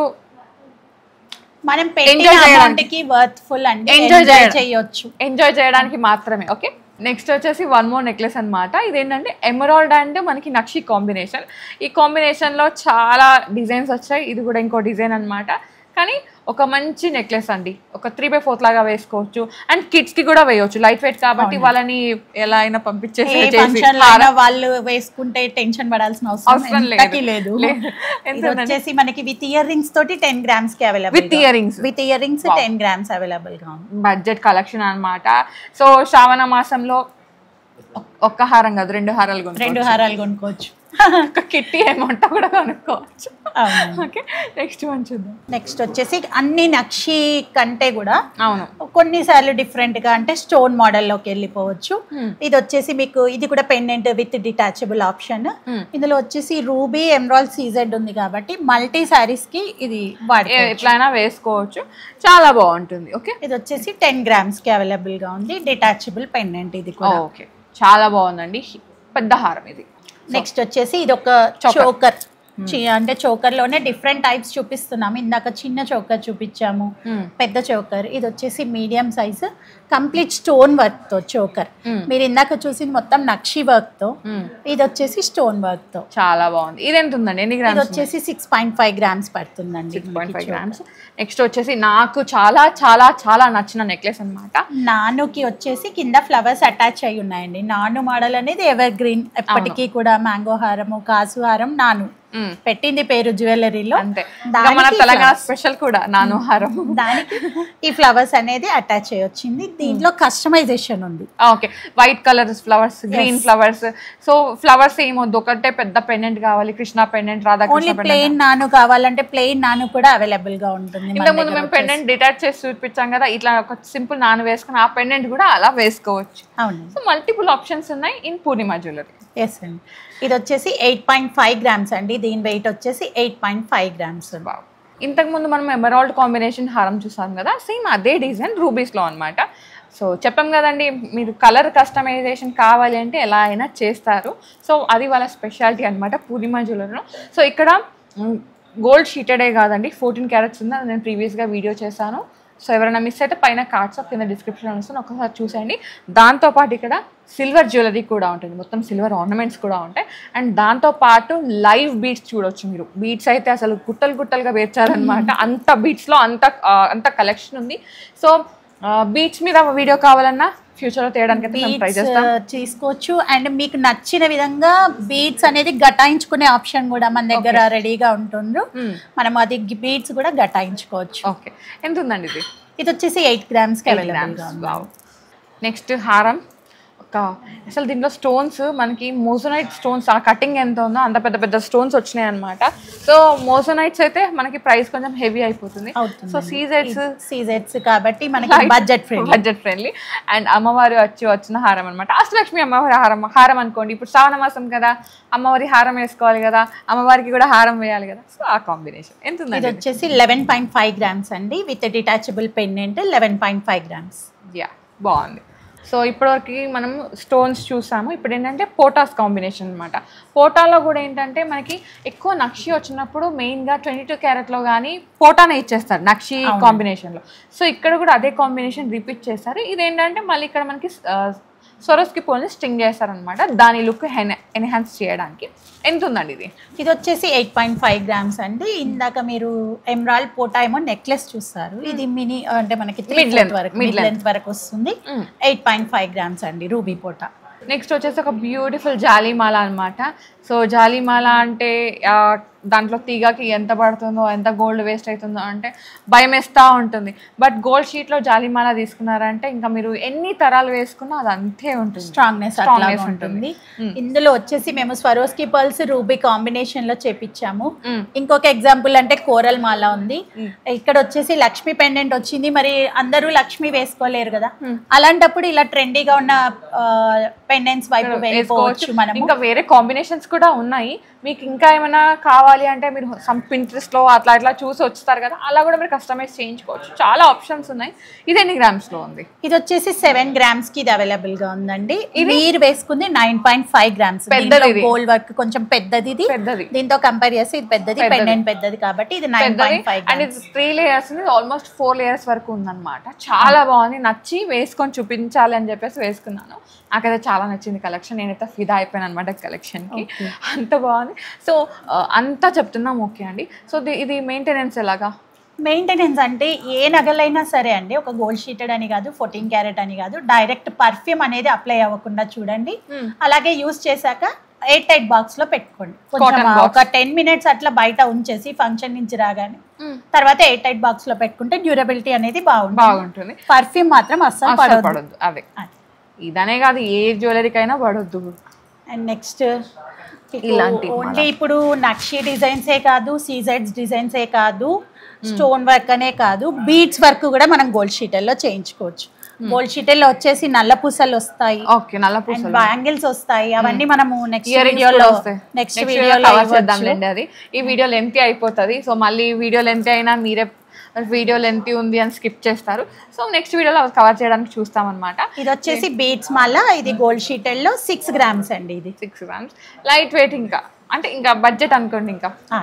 [SPEAKER 1] మనం పెట్టిన
[SPEAKER 2] Enjoy చేయడానికి.
[SPEAKER 1] అమౌంట్ కి వర్త్ ఫుల్ అంటే
[SPEAKER 2] Enjoy
[SPEAKER 1] ఎంజాయ్
[SPEAKER 2] చేయడం.
[SPEAKER 1] చేయొచ్చు
[SPEAKER 2] ఎంజాయ్ చేయడానికి మాత్రమే ఓకే నెక్స్ట్ వచ్చేసి వన్ మోర్ నెక్లెస్ అనమాట ఇదేంటంటే ఎమరాల్డ్ అండ్ మనకి నక్షి కాంబినేషన్ ఈ కాంబినేషన్లో చాలా డిజైన్స్ వచ్చాయి ఇది కూడా ఇంకో డిజైన్ అన్నమాట కానీ ఒక మంచి నెక్లెస్ అండి ఒక త్రీ బై ఫోర్త్ లాగా వేసుకోవచ్చు అండ్ కిడ్స్ కి కూడా వేయవచ్చు లైట్ వెయిట్ కాబట్టి వాళ్ళని ఎలా అయినా పంపించేసి
[SPEAKER 1] ఏ
[SPEAKER 2] చేసి
[SPEAKER 1] ఫంక్షన్ లో వాళ్ళు వేసుకుంటే టెన్షన్ పడాల్సిన అవసరం
[SPEAKER 2] అవసరం
[SPEAKER 1] ఎంతకీ
[SPEAKER 2] లేదు.
[SPEAKER 1] లేదు
[SPEAKER 2] లేదు.
[SPEAKER 1] ఇది వచ్చేసి మనకి విత్ ఇయర్ రింగ్స్ తోటి టెన్ గ్రామ్స్ కి available
[SPEAKER 2] with ear rings
[SPEAKER 1] with ear rings ten grams available గా ఉంది
[SPEAKER 2] బడ్జెట్ కలెక్షన్ అన్నమాట సో శ్రావణ మాసంలో ఒక్- ఒక్క హారం కాదు రెండు హారాలు
[SPEAKER 1] రెండు
[SPEAKER 2] కొనుక్కోవచ్చు
[SPEAKER 1] హారాలు కొనుక్కోవచ్చు
[SPEAKER 2] ఒక కిట్టి అమౌంట్ కూడా కొనుక్కోవచ్చు
[SPEAKER 1] అవును
[SPEAKER 2] ఓకే నెక్స్ట్ వన్ చూద్దాం
[SPEAKER 1] నెక్స్ట్ వచ్చేసి అన్ని నక్షి కంటే కూడా
[SPEAKER 2] అవును
[SPEAKER 1] కొన్నిసార్లు డిఫరెంట్ గా అంటే స్టోన్ మోడల్లోకి వెళ్ళిపోవచ్చు
[SPEAKER 2] Hmm.
[SPEAKER 1] ఇది వచ్చేసి మీకు ఇది కూడా pendant with detachable option
[SPEAKER 2] Hmm.
[SPEAKER 1] ఇందులో వచ్చేసి రూబీ ఎమరాల్ సీజెడ్ ఉంది కాబట్టి మల్టీ సారీస్ కి ఇది వాడుకోవచ్చు
[SPEAKER 2] ఎట్లయినా వేసుకోవచ్చు చాలా బాగుంటుంది ఓకే
[SPEAKER 1] ఇది వచ్చేసి టెన్ గ్రామ్స్ కి అవైలబుల్ గా ఉంది డిటాచబుల్ పెండెంట్ ఇది కూడా
[SPEAKER 2] ఓకే చాలా బాగుందండి పెద్ద హారం ఇది
[SPEAKER 1] నెక్స్ట్ వచ్చేసి ఇది ఒక
[SPEAKER 2] Choker.
[SPEAKER 1] చోకర్ అంటే చోకర్ లోనే డిఫరెంట్ టైప్స్ చూపిస్తున్నాము ఇందాక చిన్న చోకర్ చూపించాము
[SPEAKER 2] Hmm.
[SPEAKER 1] పెద్ద చోకర్ ఇది వచ్చేసి medium size complete stone work తో చోకర్
[SPEAKER 2] Hmm.
[SPEAKER 1] మీరు ఇందాక చూసింది మొత్తం నక్షి వర్క్ తో
[SPEAKER 2] మ్మ్.
[SPEAKER 1] ఇది వచ్చేసి స్టోన్ వర్క్ తో
[SPEAKER 2] చాలా బాగుంది ఇది ఎంత ఉందండి ఎన్ని
[SPEAKER 1] ఇది
[SPEAKER 2] గ్రామ్స్
[SPEAKER 1] వచ్చేసి సిక్స్ పాయింట్ ఫైవ్ గ్రామ్స్ పడుతుందండి
[SPEAKER 2] సిక్స్ పాయింట్
[SPEAKER 1] మనకి
[SPEAKER 2] ఫైవ్
[SPEAKER 1] choker.
[SPEAKER 2] గ్రామ్స్ నెక్స్ట్ వచ్చేసి నాకు చాలా చాలా చాలా నచ్చిన నెక్లెస్ అన్నమాట
[SPEAKER 1] నానుకి వచ్చేసి కింద ఫ్లవర్స్ అటాచ్ అయి ఉన్నాయండి నాను మోడల్ అనేది ఎవర్ గ్రీన్ ఎప్పటికీ కూడా మ్యాంగో హారము కాసు హారం నాను
[SPEAKER 2] మ్మ్.
[SPEAKER 1] పెట్టింది పేరు జ్యువెలరీలో
[SPEAKER 2] అంతే ఇంకా మన
[SPEAKER 1] దానికి
[SPEAKER 2] తెలంగాణ
[SPEAKER 1] flowers.
[SPEAKER 2] స్పెషల్ కూడా నాను హారం
[SPEAKER 1] దానికి ఈ ఫ్లవర్స్ అనేది అటాచ్ అయ్యి వచ్చింది దీంట్లో కస్టమైజేషన్ ఉంది
[SPEAKER 2] okay white colour flowers green flowers so flowers ఏమొద్దు ఒకటే పెద్ద పెండెంట్ కావాలి Krishna pendant
[SPEAKER 1] only
[SPEAKER 2] Radhakrishna pendant
[SPEAKER 1] plain నాను కావాలంటే ప్లెయిన్ నాను కూడా అవైలబుల్ గా ఉంటుంది మన
[SPEAKER 2] ఇంతకుముందు
[SPEAKER 1] దగ్గర
[SPEAKER 2] మేము
[SPEAKER 1] వచ్చేసి.
[SPEAKER 2] పెండెంట్ డిటాచ్ చేసి చూపించాం కదా ఇట్లా ఒక సింపుల్ నాన్ వేసుకుని ఆ పెండెంట్ కూడా అలా వేసుకోవచ్చు
[SPEAKER 1] అవును
[SPEAKER 2] సో మల్టిపుల్ ఆప్షన్స్ ఉన్నాయి ఇన్ పూర్ణిమ జ్యువెలరీ
[SPEAKER 1] ఎస్ అండి ఇది వచ్చేసి ఎయిట్ పాయింట్ ఫైవ్ గ్రామ్స్ అండి దీని వెయిట్ వచ్చేసి ఎయిట్ పాయింట్ ఫైవ్ గ్రామ్స్
[SPEAKER 2] ఇంతకు ముందు మనం ఎమరాల్డ్ కాంబినేషన్ హారం చూసాం కదా సేమ్ అదే డిజైన్ రూబీస్లో అనమాట సో చెప్పాం కదండి మీరు కలర్ కస్టమైజేషన్ కావాలి అంటే ఎలా అయినా చేస్తారు సో అది వాళ్ళ స్పెషాలిటీ అనమాట పూర్ణిమ జ్యువెలరీలో సో ఇక్కడ గోల్డ్ షీటెడే కాదండి ఫోర్టీన్ క్యారెట్స్ ఉంది అది నేను ప్రీవియస్గా వీడియో చేశాను సో ఎవరైనా మిస్ అయితే పైన కార్డ్స్ కింద డిస్క్రిప్షన్ వస్తుంది ఒకసారి చూసేయండి దాంతోపాటు ఇక్కడ సిల్వర్ జ్యువెలరీ కూడా ఉంటుంది మొత్తం సిల్వర్ ఆర్నమెంట్స్ కూడా ఉంటాయి అండ్ దాంతోపాటు లైవ్ బీట్స్ చూడొచ్చు మీరు బీట్స్ అయితే అసలు గుట్టలు గుట్టలుగా పేర్చారనమాట అంత బీట్స్లో అంత ఆ, అంత కలెక్షన్ ఉంది సో బీచ్ మీద వీడియో కావాలన్నా ఫ్యూచర్లో తీయడానికి అయితే మేము ట్రై
[SPEAKER 1] బీట్స్
[SPEAKER 2] చేస్తాం
[SPEAKER 1] తీసుకోవచ్చు అండ్ మీకు నచ్చిన విధంగా బీట్స్ అనేది గటాయించుకునే ఆప్షన్ కూడా మన దగ్గర రెడీగా ఉంటుండ్రు మనం అది బీట్స్ కూడా గటాయించుకోవచ్చు
[SPEAKER 2] ఓకే ఎంత ఉందండి ఇది
[SPEAKER 1] ఇది వచ్చేసి ఎయిట్ గ్రామ్స్ కి అవైలబుల్ గా ఉంది
[SPEAKER 2] నెక్స్ట్ హారం ఒక అసలు దీంట్లో స్టోన్స్ మనకి మోసనైట్ స్టోన్స్ ఆ కటింగ్ ఎంత ఉందో అంత పెద్ద పెద్ద స్టోన్స్ వచ్చినాయి అనమాట సో మోసనైట్స్ అయితే మనకి ప్రైస్ కొంచెం హెవీ అయిపోతుంది
[SPEAKER 1] అవుతుంది
[SPEAKER 2] సో సీజెట్స్
[SPEAKER 1] సీజెట్స్ కాబట్టి మనకి budget friendly
[SPEAKER 2] budget friendly and అమ్మవారి వచ్చి వచ్చిన హారం అనమాట అష్టలక్ష్మి అమ్మవారి హారం హారం అనుకోండి ఇప్పుడు శ్రావణ మాసం కదా అమ్మవారి హారం వేసుకోవాలి కదా అమ్మవారికి కూడా హారం వేయాలి కదా సో ఆ కాంబినేషన్ ఎంత
[SPEAKER 1] ఇది
[SPEAKER 2] ఉందండి
[SPEAKER 1] వచ్చేసి లెవెన్ పాయింట్ ఫైవ్ గ్రామ్స్ అండి with detachable pendant eleven point five grams
[SPEAKER 2] yeah బాగుంది సో ఇప్పటివరకు మనం స్టోన్స్ చూసాము ఇప్పుడు ఏంటంటే పోటాస్ కాంబినేషన్ అనమాట పోటాలో కూడా ఏంటంటే మనకి ఎక్కువ నక్షి వచ్చినప్పుడు మెయిన్గా ట్వంటీ టూ క్యారెట్లో కానీ పోటానే ఇచ్చేస్తారు నక్షి కాంబినేషన్లో సో ఇక్కడ కూడా అదే కాంబినేషన్ రిపీట్ చేస్తారు ఇదేంటంటే మళ్ళీ ఇక్కడ మనకి సొరస్కి పోల్ని స్టింగ్ చేస్తారనమాట దాని లుక్ ఎన్హాన్స్ చేయడానికి ఎంత ఉందండి ఇది
[SPEAKER 1] ఇది వచ్చేసి ఎయిట్ పాయింట్ ఫైవ్ గ్రామ్స్ అండి ఇందాక మీరు ఎమరాల్డ్ పోటా ఏమో నెక్లెస్ చూస్తారు ఇది మినీ అంటే మనకి
[SPEAKER 2] Mid length,
[SPEAKER 1] వరకు
[SPEAKER 2] mid
[SPEAKER 1] మిడ్
[SPEAKER 2] length.
[SPEAKER 1] లెంత్ వరకు వస్తుంది ఎయిట్ పాయింట్ ఫైవ్ గ్రామ్స్ అండి రూబీ పోటా
[SPEAKER 2] నెక్స్ట్ వచ్చేసి ఒక బ్యూటిఫుల్ జాలీమాల అనమాట సో జాలీమాల అంటే ఆ, దాంట్లో తీగకి ఎంత పడుతుందో ఎంత గోల్డ్ వేస్ట్ అవుతుందో అంటే భయం వేస్తూ ఉంటుంది బట్ గోల్డ్ షీట్లో జాలీమాల తీసుకున్నారంటే ఇంకా మీరు ఎన్ని తరాలు వేసుకున్నా అది అంతే ఉంటుంది
[SPEAKER 1] స్ట్రాంగ్నెస్
[SPEAKER 2] Strongness
[SPEAKER 1] అట్లా ఉంటుంది ఇందులో వచ్చేసి మేము స్వరోస్కి పర్ల్స్ రూబీ కాంబినేషన్ లో చేపించాము
[SPEAKER 2] Mm.
[SPEAKER 1] ఇంకొక ఎగ్జాంపుల్ అంటే కోరల్ మాల ఉంది ఇక్కడ వచ్చేసి లక్ష్మీ పెండెంట్ వచ్చింది మరి అందరూ లక్ష్మి వేసుకోలేరు కదా అలాంటప్పుడు ఇలా ట్రెండీగా ఉన్న పెండెంట్స్ వైపు వెళ్ళిపోవచ్చు మనము
[SPEAKER 2] ఇంకా వేరే కాంబినేషన్స్ కూడా ఉన్నాయి మీకు ఇంకా ఏమైనా కావాలి అంటే మీరు సమ్ పింట్రెస్ట్ లో అట్లా ఇట్లా చూసి వస్తారు కదా అలా కూడా మీరు కస్టమైజ్ చేయించుకోవచ్చు చాలా ఆప్షన్స్ ఉన్నాయి ఇది ఎన్ని గ్రామ్స్ లో ఉంది
[SPEAKER 1] ఇది వచ్చేసి సెవెన్ గ్రామ్స్ కి ఇది అవైలబుల్ గా ఉందండి మీరు వేసుకుంది నైన్ పాయింట్ ఫైవ్ గ్రామ్స్
[SPEAKER 2] పెద్దది ఇది.
[SPEAKER 1] గోల్డ్ వర్క్ కొంచెం పెద్దది ఇది
[SPEAKER 2] పెద్దది.
[SPEAKER 1] దీంతో కంపేర్ చేస్తే ఇది పెద్దది
[SPEAKER 2] పెద్దది.
[SPEAKER 1] పెండెంట్ పెద్దది కాబట్టి ఇది నైన్
[SPEAKER 2] పెద్దది
[SPEAKER 1] పాయింట్ ఫైవ్
[SPEAKER 2] అండ్ ఇది three layers almost four layers వరకు ఉందన్నమాట చాలా బాగుంది నచ్చి వేసుకొని చూపించాలి అని చెప్పేసి వేసుకున్నాను నాకైతే చాలా నచ్చింది కలెక్షన్ నేనైతే ఫిదా అయిపోయాను అనమాట కలెక్షన్కి అంత బాగుంది సో అంతా చెప్తున్నాం ఓకే అండి సో ఇది మెయింటెనెన్స్ ఎలాగా
[SPEAKER 1] మెయింటెనెన్స్ అంటే ఏ నగలైనా సరే అండి ఒక గోల్డ్ షీటెడ్ అని కాదు ఫోర్టీన్ క్యారెట్ అని కాదు డైరెక్ట్ పర్ఫ్యూమ్ అనేది అప్లై అవ్వకుండా చూడండి
[SPEAKER 2] Hmm.
[SPEAKER 1] అలాగే యూస్ చేశాక ఎయిట్ టైట్ బాక్స్ లో పెట్టుకోండి కొంచెం
[SPEAKER 2] Cotton box.
[SPEAKER 1] ఒక టెన్ మినిట్స్ అట్లా బయట ఉంచేసి ఫంక్షన్ నుంచి రాగానే తర్వాత ఎయిట్ టైట్ బాక్స్ లో పెట్టుకుంటే డ్యూరబిలిటీ అనేది బాగుంటుంది
[SPEAKER 2] బాగుంటుంది
[SPEAKER 1] పర్ఫ్యూమ్ మాత్రం అస్సలు
[SPEAKER 2] అస్సలు
[SPEAKER 1] పడదు
[SPEAKER 2] పడొద్దు అదే ఇదనే కాదు ఏ జ్యువెలరీకైనా పడొద్దు
[SPEAKER 1] అండ్ నెక్స్ట్
[SPEAKER 2] ఇలాంటి
[SPEAKER 1] ఓన్లీ ఇప్పుడు నక్షి డిజైన్సే కాదు సీజెడ్స్ డిజైన్సే కాదు స్టోన్ వర్క్ అనే కాదు బీడ్స్ వర్క్ కూడా మనం గోల్డ్ షీటల్లో చేయించుకోవచ్చు గోల్డ్ షీటల్లో వచ్చేసి నల్ల పూసలు వస్తాయి
[SPEAKER 2] ఓకే నల్ల
[SPEAKER 1] అండ్
[SPEAKER 2] పూసలు
[SPEAKER 1] బ్యాంగిల్స్ వస్తాయి అవన్నీ మనము నెక్స్ట్
[SPEAKER 2] ఇయర్ రింగ్స్
[SPEAKER 1] వీడియోలో
[SPEAKER 2] వస్తాయి
[SPEAKER 1] నెక్స్ట్
[SPEAKER 2] నెక్స్ట్
[SPEAKER 1] వీడియోలో
[SPEAKER 2] కవర్ చేద్దాంలేండి అది ఈ వీడియో లెంతీ అయిపోతుంది సో మళ్ళీ వీడియో లెంతీ అయినా మీరే వీడియో లెంతీ ఉంది అని స్కిప్ చేస్తారు సో నెక్స్ట్ వీడియోలో అవి కవర్ చేయడానికి చూస్తామన్నమాట
[SPEAKER 1] ఇది వచ్చేసి బీడ్స్ మళ్ళా ఇది గోల్డ్ షీటల్లో సిక్స్ గ్రామ్స్ అండి ఇది
[SPEAKER 2] సిక్స్ గ్రామ్స్ లైట్ వెయిట్ ఇంకా అంటే ఇంకా బడ్జెట్ అనుకోండి ఇంకా
[SPEAKER 1] ఆ,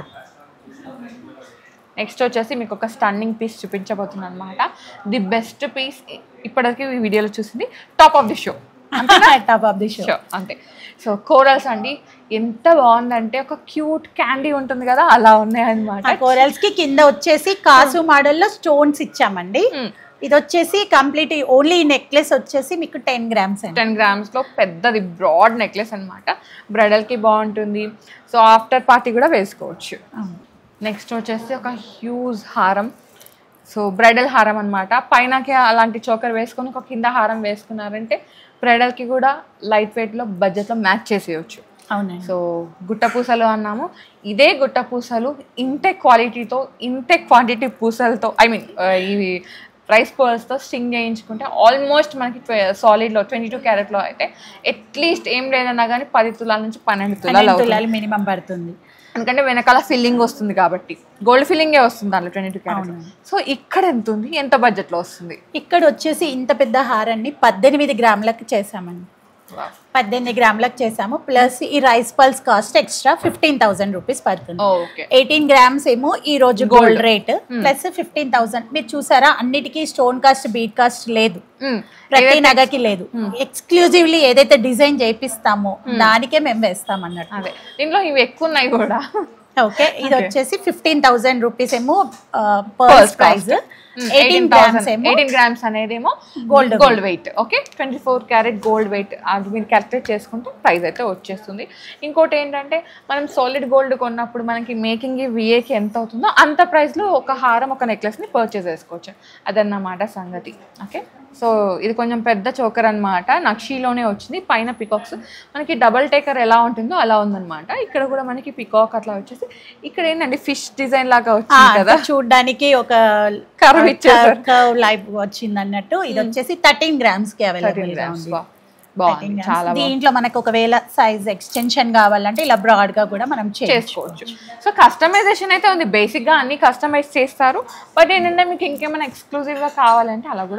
[SPEAKER 2] నెక్స్ట్ వచ్చేసి మీకు ఒక స్టన్నింగ్ పీస్ చూపించబోతున్నాను అనమాట ది బెస్ట్ పీస్ ఇప్పటివరకు ఈ వీడియోలో చూసింది top of the show
[SPEAKER 1] top of the show
[SPEAKER 2] show అంతే సో కోరల్స్ అండి ఎంత బాగుందంటే ఒక క్యూట్ క్యాండీ ఉంటుంది కదా అలా ఉన్నాయి అనమాట
[SPEAKER 1] కోరల్స్ కి కింద వచ్చేసి కాసు మోడల్లో స్టోన్స్ ఇచ్చామండి
[SPEAKER 2] Hmm.
[SPEAKER 1] ఇది వచ్చేసి కంప్లీట్ ఓన్లీ నెక్లెస్ వచ్చేసి మీకు టెన్ గ్రామ్స్ అండి
[SPEAKER 2] టెన్ గ్రామ్స్లో పెద్దది బ్రాడ్ నెక్లెస్ అనమాట బ్రైడల్కి బాగుంటుంది సో ఆఫ్టర్ పార్టీ కూడా వేసుకోవచ్చు నెక్స్ట్ వచ్చేసి ఒక హ్యూజ్ హారం సో బ్రైడల్ హారం అనమాట పైనకి అలాంటి చోకర్ వేసుకొని ఒక కింద హారం వేసుకున్నారంటే బ్రైడల్కి కూడా లైట్ వెయిట్లో బడ్జెట్లో మ్యాచ్ చేసేయచ్చు
[SPEAKER 1] అవునండి
[SPEAKER 2] సో గుట్ట పూసలు అన్నాము ఇదే గుట్ట పూసలు ఇంతే క్వాలిటీతో ఇంతే క్వాంటిటీ పూసలతో ఐ మీన్ ఇవి రైస్ పర్ల్స్తో స్టింగ్ చేయించుకుంటే ఆల్మోస్ట్ మనకి సాలిడ్లో ట్వంటీ టూ క్యారెట్లో అయితే అట్లీస్ట్ ఏం లేదన్నా కానీ పది తులాల నుంచి పన్నెండు తులాలు
[SPEAKER 1] పన్నెండు
[SPEAKER 2] అవుతుంది
[SPEAKER 1] తులాలు మినిమం పడుతుంది
[SPEAKER 2] ఎందుకంటే వెనకాల ఫిల్లింగ్ వస్తుంది కాబట్టి గోల్డ్ ఫిల్లింగే వస్తుంది దాంట్లో ట్వంటీ టూ క్యారెట్ సో ఇక్కడ ఎంత ఉంది ఎంత బడ్జెట్లో వస్తుంది
[SPEAKER 1] ఇక్కడ వచ్చేసి ఇంత పెద్ద హారాన్ని పద్దెనిమిది గ్రాములకు చేసామండి పద్దెనిమిది గ్రాములకు చేసాము ప్లస్ ఈ rice pearls cost extra fifteen thousand rupees పడుతుంది
[SPEAKER 2] ఓకే
[SPEAKER 1] ఎయిటీన్ గ్రామ్స్ ఏమో ఈ రోజు gold rate plus fifteen thousand మీరు చూసారా అన్నిటికీ స్టోన్ కాస్ట్ బీట్ కాస్ట్ లేదు ప్రతి నగకి లేదు ఎక్స్క్లూజివ్లీ ఏదైతే డిజైన్ చేపిస్తామో దానికే మేము వేస్తాం అన్నట్టు
[SPEAKER 2] అదే దీంట్లో ఇవి ఎక్కువ ఉన్నాయి కూడా
[SPEAKER 1] ఓకే ఇది వచ్చేసి ఫిఫ్టీన్ థౌసండ్ రూపీస్ ఏమో
[SPEAKER 2] Pearls
[SPEAKER 1] pearls price eighteen grams ఏమో
[SPEAKER 2] ఎయిటీన్ గ్రామ్స్ అనేదేమో
[SPEAKER 1] Gold
[SPEAKER 2] gold weight okay twenty four carat gold weight అది మీరు క్యాల్కులేట్ చేసుకుంటే ప్రైస్ అయితే వచ్చేస్తుంది ఇంకోటి ఏంటంటే మనం సాలిడ్ గోల్డ్ కొన్నప్పుడు మనకి మేకింగ్ విఏకి ఎంత అవుతుందో అంత ప్రైస్లో ఒక హారం ఒక నెక్లెస్ని పర్చేస్ చేసుకోవచ్చు అదన్నమాట సంగతి ఓకే సో ఇది కొంచెం పెద్ద చోకర్ అనమాట నక్షీలోనే వచ్చింది పైన పికాక్స్ మనకి డబల్ టేకర్ ఎలా ఉంటుందో అలా ఉందన్నమాట ఇక్కడ కూడా మనకి పికాక్ అట్లా వచ్చేసి ఇక్కడ ఏంటంటే ఫిష్ డిజైన్ లాగా వచ్చింది కదా
[SPEAKER 1] చూడడానికి ఒక
[SPEAKER 2] Curve ఇచ్చేసారు.
[SPEAKER 1] కర్వ్ లైఫ్ వచ్చింది అన్నట్టు ఇది వచ్చేసి థర్టీన్ గ్రామ్స్ కి అవైలబుల్
[SPEAKER 2] థర్టీన్
[SPEAKER 1] గా
[SPEAKER 2] గ్రామ్స్
[SPEAKER 1] ఉంది
[SPEAKER 2] బాగుంది
[SPEAKER 1] 13 grams.
[SPEAKER 2] చాలా బాగుంది
[SPEAKER 1] దీంట్లో మనకు ఒకవేళ సైజ్ ఎక్స్టెన్షన్ కావాలంటే ఇలా బ్రాడ్ గా కూడా మనం చేసుకోవచ్చు
[SPEAKER 2] చేసుకోవచ్చు సో కస్టమైజేషన్ అయితే ఉంది బేసిక్గా అన్ని కస్టమైజ్ చేస్తారు బట్ ఏంటంటే మీకు ఇంకేమైనా ఎక్స్క్లూజివ్గా కావాలంటే అలా కూడా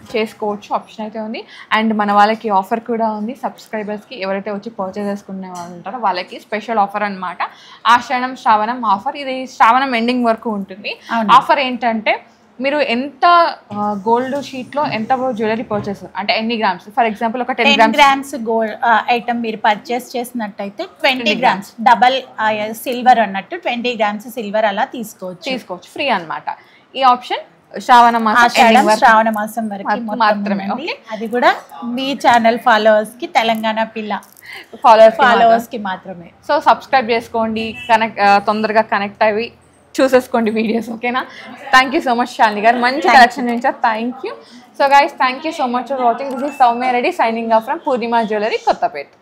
[SPEAKER 2] చేసుకోవచ్చు ఆప్షన్ అయితే ఉంది అండ్ మన వాళ్ళకి ఆఫర్ కూడా ఉంది సబ్స్క్రైబర్స్కి ఎవరైతే వచ్చి పర్చేస్ చేసుకునే వాళ్ళు ఉంటారో వాళ్ళకి స్పెషల్ ఆఫర్ అన్నమాట ఆషాఢం శ్రావణం ఆఫర్ ఇది శ్రావణం ఎండింగ్ వరకు ఉంటుంది
[SPEAKER 1] అవును.
[SPEAKER 2] ఆఫర్ ఏంటంటే మీరు ఎంత గోల్డ్ షీట్లో ఎంత జ్యువెలరీ పర్చేస్ అంటే ఎన్ని గ్రామ్స్ ఫర్ ఎగ్జాంపుల్ ఒక ten
[SPEAKER 1] ten
[SPEAKER 2] grams
[SPEAKER 1] grams gold item మీరు పర్చేస్ చేసినట్టయితే ట్వంటీ గ్రామ్స్ డబల్ సిల్వర్ అన్నట్టు ట్వంటీ గ్రామ్స్ సిల్వర్ అలా తీసుకోవచ్చు
[SPEAKER 2] తీసుకోవచ్చు ఫ్రీ అన్నమాట ఈ ఆప్షన్ శ్రావణ మాసం
[SPEAKER 1] ఆషాఢం
[SPEAKER 2] ending వరకు
[SPEAKER 1] శ్రావణ మాసం వరకు
[SPEAKER 2] మాత్రం-
[SPEAKER 1] మొత్తం
[SPEAKER 2] మాత్రమే,
[SPEAKER 1] ఉందండి. అది కూడా మీ ఛానల్ ఫాలోవర్స్ కి తెలంగాణ పిల్ల
[SPEAKER 2] ఫాలోవర్స్
[SPEAKER 1] ఫాలోవర్స్ కి మాత్రమే
[SPEAKER 2] సో సబ్స్క్రైబ్ చేసుకోండి కనెక్ట్ తొందరగా కనెక్ట్ అవి చూసేసుకోండి వీడియోస్ ఓకేనా thank you so much Shalini garu మంచి కలెక్షన్ నుంచి thank you so guys thank you so much for watching this is Soumya Reddy signing off from Purnima jewellery Kothapeta